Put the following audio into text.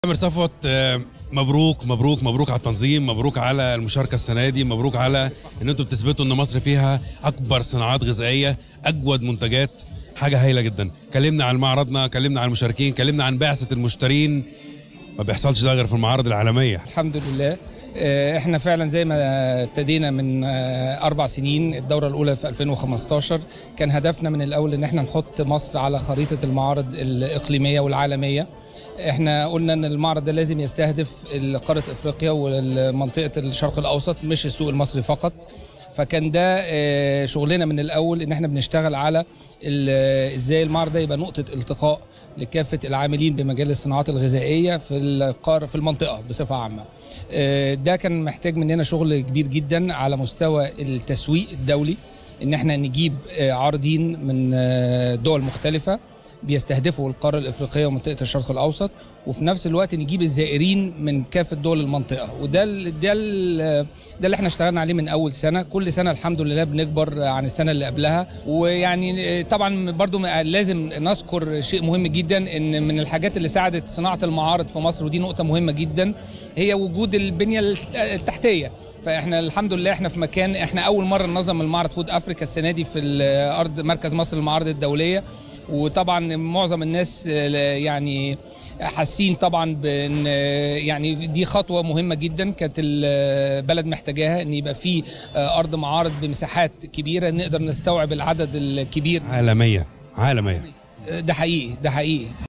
عامر صفوت آه، مبروك مبروك مبروك على التنظيم مبروك على المشاركه السنه دي مبروك على ان انتم بتثبتوا ان مصر فيها اكبر صناعات غذائيه اجود منتجات حاجه هايله جدا كلمنا عن معرضنا كلمنا عن المشاركين كلمنا عن بعثه المشترين ما بيحصلش ده غير في المعارض العالميه الحمد لله آه، احنا فعلا زي ما ابتدينا من آه، اربع سنين الدوره الاولى في 2015 كان هدفنا من الاول ان احنا نحط مصر على خريطه المعارض الاقليميه والعالميه احنا قلنا ان المعرض ده لازم يستهدف قاره افريقيا ومنطقه الشرق الاوسط مش السوق المصري فقط فكان ده آه، شغلنا من الاول ان احنا بنشتغل على ال- ازاي المعرض ده يبقى نقطه التقاء لكافه العاملين بمجال الصناعات الغذائيه في القاره في المنطقه بصفه عامه. آه، ده كان محتاج مننا شغل كبير جدا على مستوى التسويق الدولي ان احنا نجيب آه، عارضين من آه، دول مختلفه بيستهدفوا القاره الافريقيه ومنطقه الشرق الاوسط وفي نفس الوقت نجيب الزائرين من كافه دول المنطقه وده ال ده ال ده اللي احنا اشتغلنا عليه من اول سنه كل سنه الحمد لله بنكبر عن السنه اللي قبلها ويعني طبعا برضو لازم نذكر شيء مهم جدا ان من الحاجات اللي ساعدت صناعه المعارض في مصر ودي نقطه مهمه جدا هي وجود البنيه التحتيه فاحنا الحمد لله احنا في مكان احنا اول مره ننظم المعرض فود افريكا السنه دي في الارض مركز مصر للمعارض الدوليه وطبعا معظم الناس يعني حاسين طبعا بان يعني دي خطوه مهمه جدا كانت البلد محتاجاها ان يبقى في ارض معارض بمساحات كبيره نقدر نستوعب العدد الكبير عالميه عالميه ده حقيقي ده حقيقي